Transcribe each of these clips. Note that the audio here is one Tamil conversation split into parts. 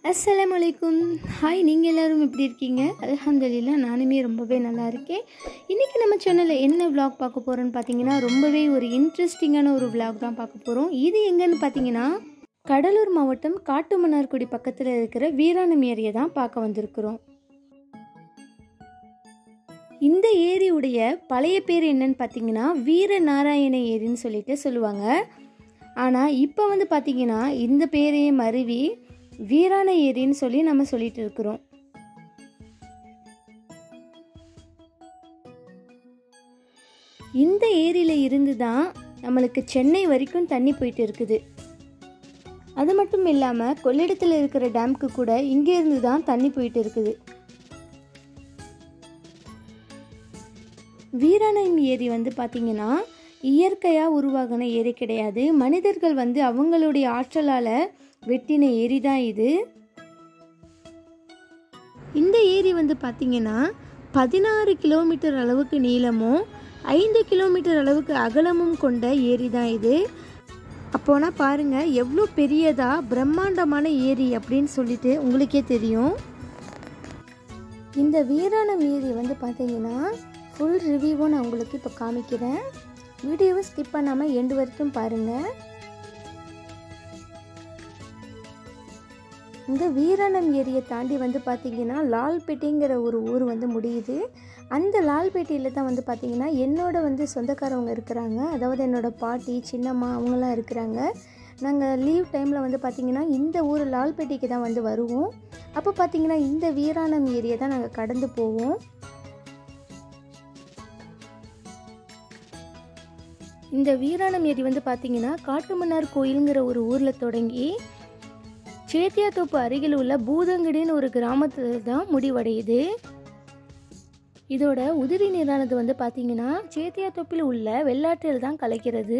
அஸ்ஸலாமு அலைக்கும் ஹாய் நீங்கள் எல்லோரும் எப்படி இருக்கீங்க அல்ஹம்துலில்லாஹ் நானுமே ரொம்பவே நல்லா இருக்கேன் இன்றைக்கி நம்ம சேனலில் என்ன vlog பார்க்க போகிறோன்னு பார்த்தீங்கன்னா ரொம்பவே ஒரு இன்ட்ரெஸ்டிங்கான ஒரு vlog தான் பார்க்க போகிறோம் இது எங்கன்னு பார்த்தீங்கன்னா கடலூர் மாவட்டம் காட்டுமன்னார்குடி பக்கத்தில் இருக்கிற வீராணம் ஏரியை தான் பார்க்க வந்திருக்கிறோம் இந்த ஏரியுடைய பழைய பேர் என்னன்னு பார்த்தீங்கன்னா வீரநாராயண ஏரின்னு சொல்லிட்டு சொல்லுவாங்க ஆனால் இப்போ வந்து பார்த்தீங்கன்னா இந்த பேரையே மருவி வீராண ஏரின்னு சொல்லி நம்ம சொல்லிட்டு இருக்கிறோம் இந்த ஏரியில் இருந்து தான் நம்மளுக்கு சென்னை வரைக்கும் தண்ணி போயிட்டு இருக்குது அது மட்டும் இல்லாமல் கொள்ளிடத்தில் இருக்கிற டேம்க்கு கூட இங்கே இருந்து தான் தண்ணி போயிட்டு இருக்குது வீராணம் ஏரி வந்து பார்த்திங்கன்னா இயற்கையாக உருவாகின ஏரி கிடையாது மனிதர்கள் வந்து அவங்களுடைய ஆற்றலால் வெட்டின ஏரி தான் இது இந்த ஏரி வந்து பார்த்திங்கன்னா பதினாறு கிலோமீட்டர் அளவுக்கு நீளமும் ஐந்து கிலோமீட்டர் அளவுக்கு அகலமும் கொண்ட ஏரி தான் இது அப்போனா பாருங்கள் எவ்வளோ பெரியதாக பிரம்மாண்டமான ஏரி அப்படின்னு சொல்லிட்டு உங்களுக்கே தெரியும் இந்த வீராணம் ஏரி வந்து பார்த்தீங்கன்னா ஃபுல் ரிவ்யூவும் நான் உங்களுக்கு இப்போ காமிக்கிறேன் வீடியோவை ஸ்கிப் பண்ணாமல் எண்டு வரைக்கும் பாருங்கள் இந்த வீராணம் ஏரியை தாண்டி வந்து பார்த்திங்கன்னா லால்பேட்டைங்கிற ஒரு ஊர் வந்து முடியுது அந்த லால்பேட்டையில் தான் வந்து பார்த்திங்கன்னா என்னோட வந்து சொந்தக்காரவங்க இருக்கிறாங்க அதாவது என்னோடய பாட்டி சின்னம்மா அவங்களாம் இருக்கிறாங்க நாங்கள் லீவ் டைமில் வந்து பார்த்திங்கன்னா இந்த ஊர் லால்பேட்டைக்கு தான் வந்து வருவோம் அப்போ பார்த்திங்கன்னா இந்த வீராணம் ஏரியை தான் நாங்கள் கடந்து போவோம் இந்த வீராணம் ஏரி வந்து பார்த்திங்கன்னா காட்டுமன்னார் கோயிலுங்கிற ஒரு ஊரில் தொடங்கி சேத்தியாத்தோப்பு அருகில் உள்ள பூதங்கடின்னு ஒரு கிராமத்தில் தான் முடிவடையுது இதோட உதிரி நீரானது வந்து பார்த்தீங்கன்னா சேத்தியாத்தோப்பில் உள்ள வெள்ளாற்றில் தான் கலக்கிறது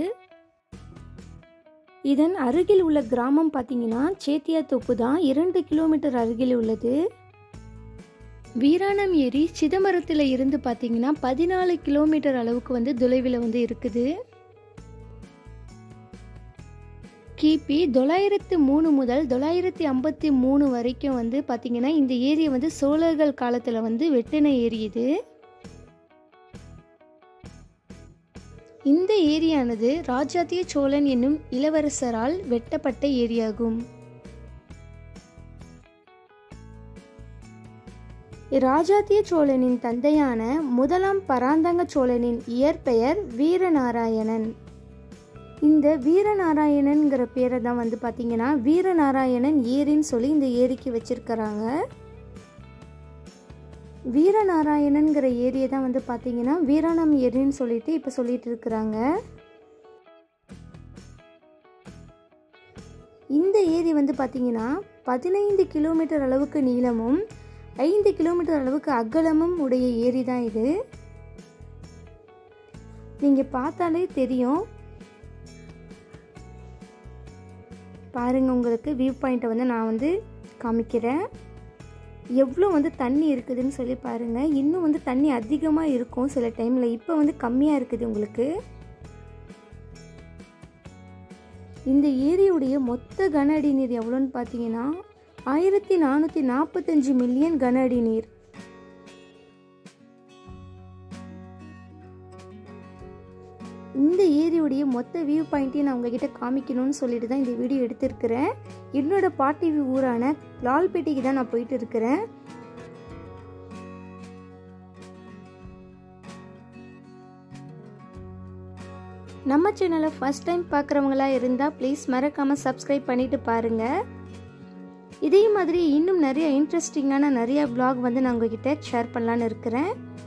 இதன் அருகில் உள்ள கிராமம் பார்த்தீங்கன்னா சேத்தியாத்தோப்பு தான் இரண்டு கிலோமீட்டர் அருகில் உள்ளது வீராணம் ஏரி சிதம்பரத்தில் இருந்து பார்த்தீங்கன்னா பதினாலு கிலோமீட்டர் அளவுக்கு வந்து தொலைவில் வந்து இருக்குது கிபி தொள்ளாயிரத்து மூணு முதல் தொள்ளாயிரத்தி ஐம்பத்தி மூணு வரைக்கும் வந்து பார்த்திங்கன்னா இந்த ஏரியை வந்து சோழர்கள் காலத்தில் வந்து வெட்டின ஏரி இது இந்த ஏரியானது ராஜாத்திய சோழன் என்னும் இளவரசரால் வெட்டப்பட்ட ஏரியாகும் ராஜாத்திய சோழனின் தந்தையான முதலாம் பராந்தக சோழனின் இயற்பெயர் வீரநாராயணன் இந்த வீரநாராயணன்கிற பேரை தான் வந்து பார்த்தீங்கன்னா வீரநாராயணன் ஏரின்னு சொல்லி இந்த ஏரிக்கு வச்சிருக்கிறாங்க வீரநாராயணன்கிற ஏரியை தான் வந்து பார்த்தீங்கன்னா வீராணம் ஏரின்னு சொல்லிட்டு இப்போ சொல்லிட்டு இருக்கிறாங்க இந்த ஏரி வந்து பார்த்தீங்கன்னா பதினைந்து கிலோமீட்டர் அளவுக்கு நீளமும் ஐந்து கிலோமீட்டர் அளவுக்கு அகலமும் உடைய ஏரி தான் இது நீங்கள் பார்த்தாலே தெரியும் பாருங்கள் உங்களுக்கு வியூ பாயிண்ட்டை வந்து நான் வந்து காமிக்கிறேன் எவ்வளோ வந்து தண்ணி இருக்குதுன்னு சொல்லி பாருங்கள் இன்னும் வந்து தண்ணி அதிகமாக இருக்கும் சில டைமில் இப்போ வந்து கம்மியாக இருக்குது உங்களுக்கு இந்த ஏரியுடைய மொத்த கன அடி நீர் எவ்வளோன்னு பார்த்தீங்கன்னா ஆயிரத்தி நானூற்றி நாற்பத்தஞ்சு மில்லியன் கன அடி நீர் இந்த ஏரியுடைய மொத்த வியூ பாயிண்ட்டையும் நான் உங்ககிட்ட காமிக்கணும்னு சொல்லிட்டு தான் இந்த வீடியோ எடுத்திருக்கிறேன் என்னோட பாட்டி ஊரான லால்பேட்டைக்கு தான் நான் போயிட்டு இருக்கிறேன் நம்ம சேனலை ஃபஸ்ட் டைம் பார்க்குறவங்களா இருந்தால் ப்ளீஸ் மறக்காமல் சப்ஸ்கிரைப் பண்ணிவிட்டு பாருங்கள் இதே மாதிரி இன்னும் நிறைய இன்ட்ரெஸ்டிங்கான நிறைய vlog வந்து நான் உங்ககிட்ட ஷேர் பண்ணலான்னு இருக்கிறேன்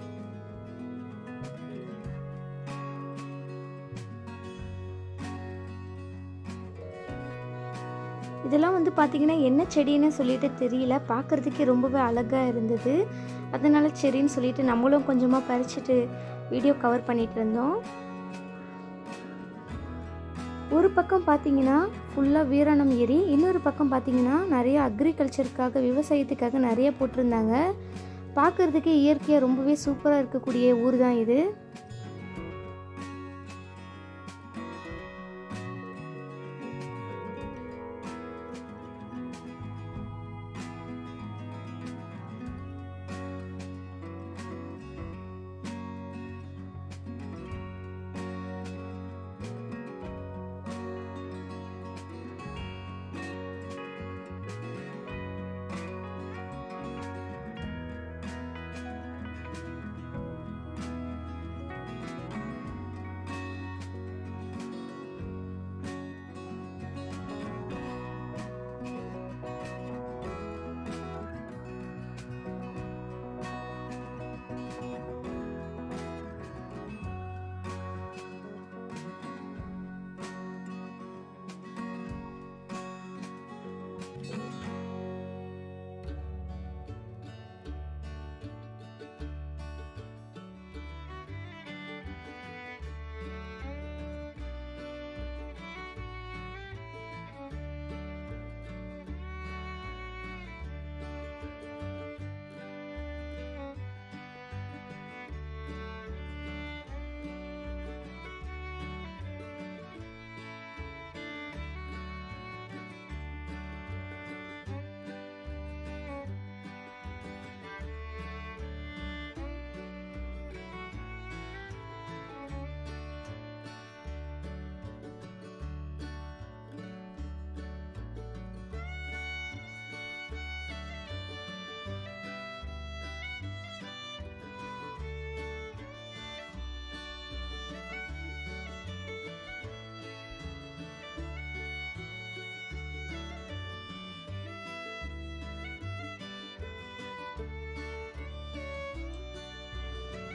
இதெல்லாம் வந்து பார்த்திங்கன்னா என்ன செடின்னு சொல்லிட்டு தெரியல பார்க்குறதுக்கே ரொம்பவே அழகாக இருந்தது அதனால சரின்னு சொல்லிட்டு நம்மளும் கொஞ்சமாக பறிச்சுட்டு வீடியோ கவர் பண்ணிட்டு இருந்தோம் ஒரு பக்கம் பார்த்தீங்கன்னா ஃபுல்லாக வீராணம் ஏரி இன்னொரு பக்கம் பார்த்தீங்கன்னா நிறைய அக்ரிகல்ச்சருக்காக விவசாயத்துக்காக நிறைய போட்டிருந்தாங்க பார்க்குறதுக்கே இயற்கையாக ரொம்பவே சூப்பராக இருக்கக்கூடிய ஊர் தான் இது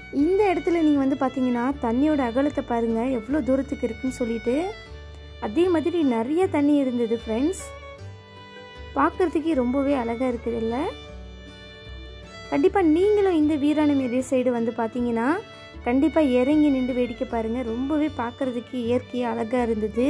இந்த இடத்துல நீங்கள் வந்து பார்த்தீங்கன்னா தண்ணியோட அகலத்தை பாருங்கள் எவ்வளோ தூரத்துக்கு இருக்குன்னு சொல்லிட்டு அதே மாதிரி நிறைய தண்ணி இருந்தது ஃப்ரெண்ட்ஸ் பார்க்குறதுக்கே ரொம்பவே அழகாக இருக்குது இல்லை கண்டிப்பாக நீங்களும் இந்த வீராணம் ஏரியா சைடு வந்து பார்த்தீங்கன்னா கண்டிப்பாக இறங்கி நின்று வேடிக்கை பாருங்கள் ரொம்பவே பார்க்குறதுக்கு இயற்கையாக அழகாக இருந்தது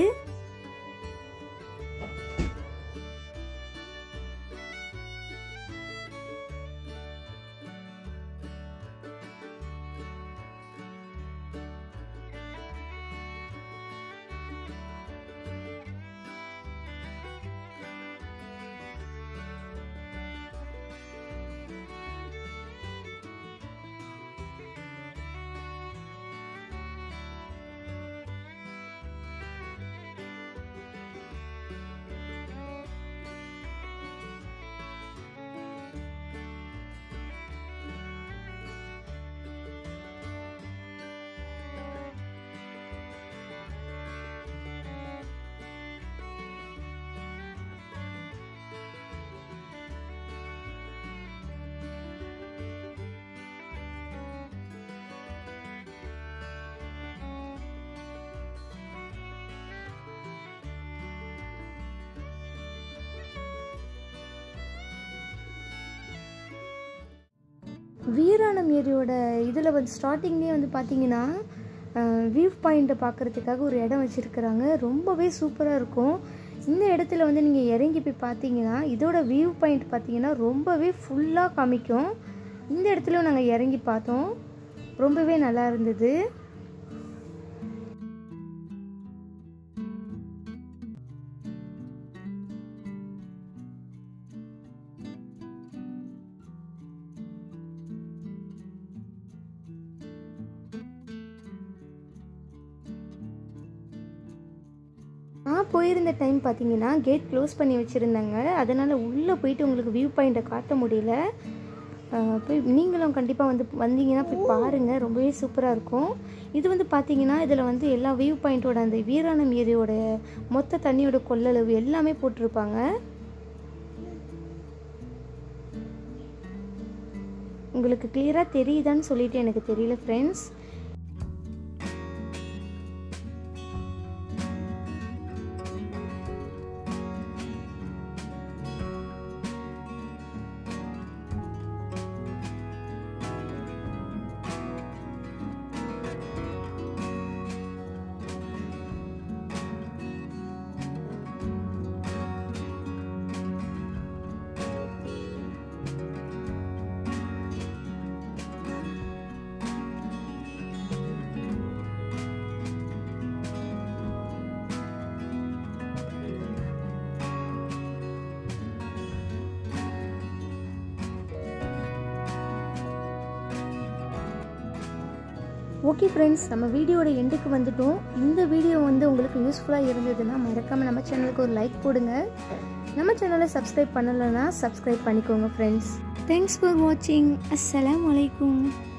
வீராணம் ஏரியோட இதில் வந்து ஸ்டார்டிங்லேயே வந்து பார்த்தீங்கன்னா வியூ பாயிண்ட்டை பார்க்குறதுக்காக ஒரு இடம் வச்சுருக்குறாங்க ரொம்பவே சூப்பராக இருக்கும் இந்த இடத்துல வந்து நீங்கள் இறங்கி போய் பார்த்தீங்கன்னா இதோட வியூ பாயிண்ட் பார்த்தீங்கன்னா ரொம்பவே ஃபுல்லாக காமிக்கும் இந்த இடத்துல நாங்கள் இறங்கி பார்த்தோம் ரொம்பவே நல்லா இருந்தது நான் போயிருந்த டைம் பார்த்தீங்கன்னா கேட் க்ளோஸ் பண்ணி வச்சுருந்தாங்க அதனால் உள்ளே போயிட்டு உங்களுக்கு வியூ பாயிண்ட்டை காட்ட முடியல அஹ் போய் நீங்களும் கண்டிப்பாக வந்து வந்தீங்கன்னா போய் பாருங்கள் ரொம்பவே சூப்பராக இருக்கும் இது வந்து பார்த்தீங்கன்னா இதில் வந்து எல்லா வியூ பாயிண்ட்டோட அந்த வீராணம் ஏரியோட மொத்த தண்ணியோட கொள்ளளவு எல்லாமே போட்டிருப்பாங்க உங்களுக்கு கிளியராக தெரியுதான்னு சொல்லிட்டு எனக்கு தெரியல ஃப்ரெண்ட்ஸ் ஓகே ஃப்ரெண்ட்ஸ் நம்ம வீடியோட எண்டுக்கு வந்துட்டோம் இந்த வீடியோ வந்து உங்களுக்கு யூஸ்ஃபுல்லாக இருந்ததுன்னா மறக்காமல் நம்ம சேனலுக்கு ஒரு லைக் போடுங்க நம்ம சேனலை சப்ஸ்கிரைப் பண்ணலைன்னா சப்ஸ்கிரைப் பண்ணிக்கோங்க ஃப்ரெண்ட்ஸ் தேங்க்ஸ் ஃபார் வாட்சிங் அஸ்ஸலாமு அலைக்கும்